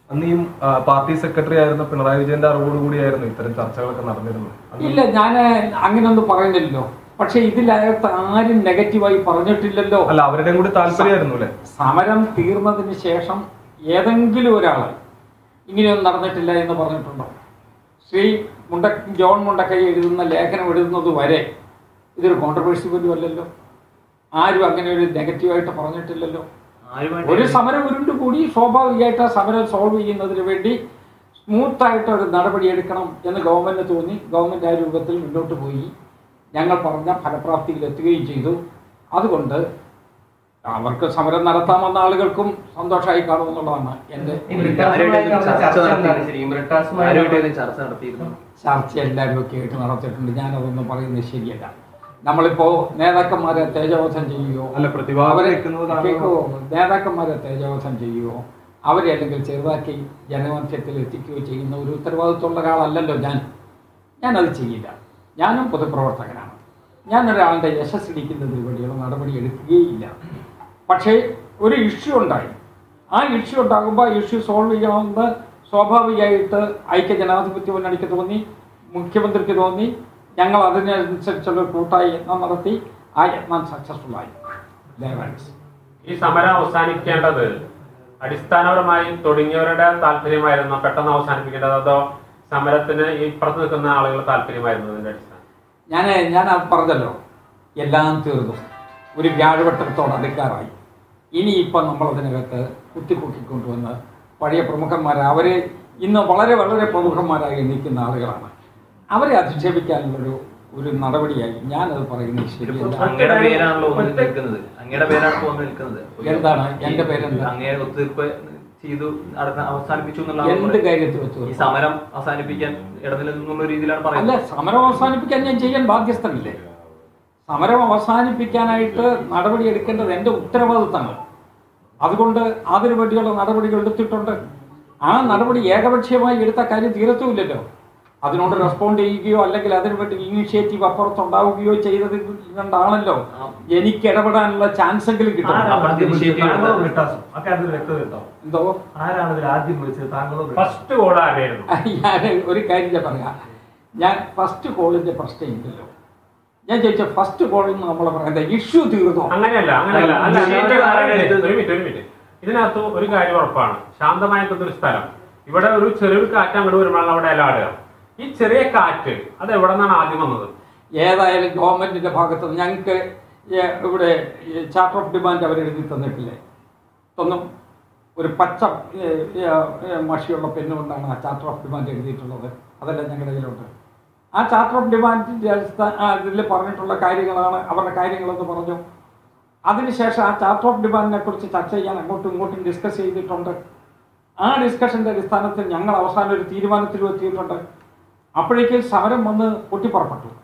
അന്ന് ഈ ആ, പാർട്ടി സെക്രട്ടറി ആയിരുന്ന പിണറായി വിജയന്റെ അറിവോടുകൂടിയായിരുന്നു ഇത്തരം ചർച്ചകളൊക്കെ നടന്നിരുന്നത് അന്ന് ഇല്ല ഞാൻ അങ്ങനെയൊന്നും പറയുന്നില്ലല്ലോ പക്ഷെ ഇതിലകത്ത് ആരും നെഗറ്റീവായി പറഞ്ഞിട്ടില്ലല്ലോ അല്ല അവരുടെയും കൂടി താല്പര്യമായിരുന്നു അല്ലെ സമരം തീർന്നതിന് ശേഷം ഏതെങ്കിലും ഒരാൾ ഇങ്ങനെയൊന്നും നടന്നിട്ടില്ല എന്ന് പറഞ്ഞിട്ടുണ്ടോ ശ്രീ മുണ്ട ജോൺ മുണ്ടക്കൈ എഴുതുന്ന ലേഖനം എഴുതുന്നത് വരെ ഇതൊരു കോൺട്രവേഴ്സി പോലും അല്ലല്ലോ ആരും അങ്ങനെ ഒരു നെഗറ്റീവായിട്ട് പറഞ്ഞിട്ടില്ലല്ലോ ഒരു സമരം ഉരുണ്ടുകൂടി സ്വാഭാവികമായിട്ട് ആ സമരം സോൾവ് ചെയ്യുന്നതിന് വേണ്ടി സ്മൂത്തായിട്ട് ഒരു നടപടി എടുക്കണം എന്ന് ഗവൺമെന്റ് തോന്നി ഗവൺമെന്റ് ആ രൂപത്തിൽ മുന്നോട്ട് പോയി ഞങ്ങൾ പറഞ്ഞ ഫലപ്രാപ്തിയിൽ എത്തുകയും ചെയ്തു അതുകൊണ്ട് അവർക്ക് സമരം നടത്താമെന്ന ആളുകൾക്കും സന്തോഷമായി കാണുമെന്നുള്ളതാണ് എൻ്റെ ചർച്ച നടത്തിയിരുന്നു ചർച്ച എല്ലാവരും ഒക്കെ ആയിട്ട് നടത്തിയിട്ടുണ്ട് ഞാനതൊന്നും പറയുന്നത് ശരിയല്ല നമ്മളിപ്പോൾ നേതാക്കന്മാരെ തേജോവധം ചെയ്യുകയോ അല്ല പ്രതിഭാഗം അവരെ വെക്കുന്നതാണ് കേൾക്കുവോ നേതാക്കന്മാരെ തേജോവധം ചെയ്യുകയോ അവരെ അല്ലെങ്കിൽ ചെറുതാക്കി ജനമധ്യത്തിൽ എത്തിക്കുകയോ ചെയ്യുന്ന ഒരു ഉത്തരവാദിത്വമുള്ള ഒരാളല്ലല്ലോ ഞാൻ ഞാനത് ചെയ്യില്ല ഞാനും പൊതുപ്രവർത്തകനാണ് ഞാൻ ഒരാളുടെ യശസ്സിടിക്കുന്നതിന് വേണ്ടിയുള്ള നടപടി എടുക്കുകയില്ല പക്ഷേ ഒരു ഇഷ്യൂ ഉണ്ടായി ആ ഇഷ്യൂ ഉണ്ടാകുമ്പോൾ ആ ഇഷ്യൂ സോൾവ് ചെയ്യണമെന്ന് സ്വാഭാവികമായിട്ട് ഐക്യ ജനാധിപത്യ മുന്നണിക്ക് തോന്നി മുഖ്യമന്ത്രിക്ക് തോന്നി ഞങ്ങൾ അതിനനുസരിച്ചുള്ള ഒരു കൂട്ടായ യത്നം നടത്തി ആ യത്നം സക്സസ്ഫുൾ ആയി ദയവായി ഈ സമരം അവസാനിക്കേണ്ടത് അടിസ്ഥാനപരമായി തുടങ്ങിയവരുടെ താല്പര്യമായിരുന്നോ പെട്ടെന്ന് അവസാനിപ്പിക്കേണ്ടത് അതോ സമരത്തിന് ഈ ഇപ്പുറത്ത് നിൽക്കുന്ന ആളുകളുടെ താല്പര്യമായിരുന്നു അതിന്റെ അടിസ്ഥാനം ഞാൻ ഞാൻ അത് പറഞ്ഞല്ലോ എല്ലാം തീർന്നു ഒരു വ്യാഴവട്ടത്തോട് അടുക്കാറായി ഇനിയിപ്പം നമ്മളതിനകത്ത് കുത്തിപ്പൊക്കിക്കൊണ്ടുവന്ന് പഴയ പ്രമുഖന്മാർ അവർ ഇന്ന് വളരെ വളരെ പ്രമുഖന്മാരായി നിൽക്കുന്ന ആളുകളാണ് അവരെ അധിക്ഷേപിക്കാനുള്ളൊരു ഒരു നടപടിയായി ഞാനത് പറയുന്നത് ശരിയല്ല അങ്ങയുടെ പേരാണല്ലോ ഒന്നിൽ നിൽക്കുന്നത് അങ്ങയുടെ പേരാണല്ലോ ഒന്നിൽ നിൽക്കുന്നത് എന്താണ്? എന്റെ പേരെന്താ? അങ്ങയെ ഒത്തുതീർപ്പ് ചെയ്തു നടത്താൻ അവസാനിപ്പിച്ചു എന്നുള്ള എന്ത് കാര്യത്തിൽ ഈ വെച്ചു സമരം അവസാനിപ്പിക്കാൻ ഇടനിലെന്നുള്ള രീതിയിലാണ് അല്ല പറയുന്നത് സമരം അവസാനിപ്പിക്കാൻ ഞാൻ ചെയ്യാൻ ബാധ്യസ്ഥനില്ലേ സമരം അവസാനിപ്പിക്കാനായിട്ട് നടപടി എടുക്കേണ്ടത് എൻ്റെ ഉത്തരവാദിത്തമാണ് അതുകൊണ്ട് അതിനു വേണ്ടിയുള്ള നടപടികൾ എടുത്തിട്ടുണ്ട് ആ നടപടി ഏകപക്ഷീയമായി എടുത്ത കാര്യം തീരത്തുമില്ലല്ലോ അതിനോട് റെസ്പോണ്ട് ചെയ്യുകയോ അല്ലെങ്കിൽ അതിനു വേണ്ടി ഇനിഷ്യേറ്റീവ് അപ്പുറത്തുണ്ടാവുകയോ ചെയ്തത് കൊണ്ടാണല്ലോ എനിക്ക് ഇടപെടാനുള്ള ചാൻസ് എങ്കിലും കിട്ടും അപ്പുറത്ത് initiative താങ്കളോ എടുത്തത്. ബ്രിട്ടാസോ അക്കാര്യത്തിൽ വ്യക്തത കിട്ടാം എന്തോ ആരാണ് ഇതിൽ ആദ്യം വിളിച്ചത് താങ്കളോ ബ്രിട്ടാസോ? ഫസ്റ്റ് കോൾ ആരായിരുന്നു ഞാൻ ഒരു കാര്യം ഞാൻ പറയാം ഞാൻ ഫസ്റ്റ് കോളിന്റെ പ്രശ്നം ഇല്ലല്ലോ ഞാൻ ചോദിച്ച ഫസ്റ്റ് കോളിൽ നിന്ന് നമ്മൾ പറയുന്നത് ഇഷ്യൂ തീർന്നോ അങ്ങനെയല്ല അങ്ങനെയല്ല അല്ല initiative ഒരു ആരാണ് മിനിറ്റ്, എടുത്തത്? ഒരു മിനിറ്റ് ഒരു മിനിറ്റ് ഇതിനകത്ത് ഒരു കാര്യം ഉറപ്പാണ് ശാന്തമായ ഒരു സ്ഥലം ഇവിടെ ഒരു ചെറിയ കാറ്റ് അങ്ങോട്ട് വരുമ്പോഴാണ് അവിടെ അലാടുക ഈ ചെറിയ കാറ്റ് അത് എവിടെ നിന്നാണ് ആദ്യം വന്നത് ഏതായാലും ഗവൺമെന്റിന്റെ ഭാഗത്ത് നിന്ന് ഞങ്ങൾക്ക് ഏ- ഇവിടെ ചാർട്ടർ ഓഫ് ഡിമാൻഡ് അവർ എഴുതി തന്നിട്ടില്ലേ ഒന്നും ഒരു പച്ച ഏ, ഏ, ഏ, മഷിയുള്ള പെണ്ണുകൊണ്ടാണ് ആ ചാർട്ടർ ഓഫ് ഡിമാൻഡ് എഴുതിയിട്ടുള്ളത് അതെല്ലാം ഞങ്ങളുടെ കയ്യിലുണ്ട് ആ ചാർട്ടർ ഓഫ് ഡിമാൻഡിന്റെ അടിസ്ഥാന ഇതിൽ പറഞ്ഞിട്ടുള്ള കാര്യങ്ങളാണ് അവരുടെ കാര്യങ്ങളെന്ന് പറഞ്ഞു അതിനുശേഷം ആ ചാർട്ടർ ഓഫ് ഡിമാൻഡിനെ കുറിച്ച് ചർച്ച ചെയ്യാൻ അങ്ങോട്ടും ഇങ്ങോട്ടും ഡിസ്കസ് ചെയ്തിട്ടുണ്ട് ആ ഡിസ്കഷന്റെ അടിസ്ഥാനത്തിൽ ഞങ്ങൾ അവസാനം ഒരു തീരുമാനത്തിലും എത്തിയിട്ടുണ്ട് അപ്പോഴേക്കും സമരം വന്ന് പൊട്ടിപ്പുറപ്പെട്ടു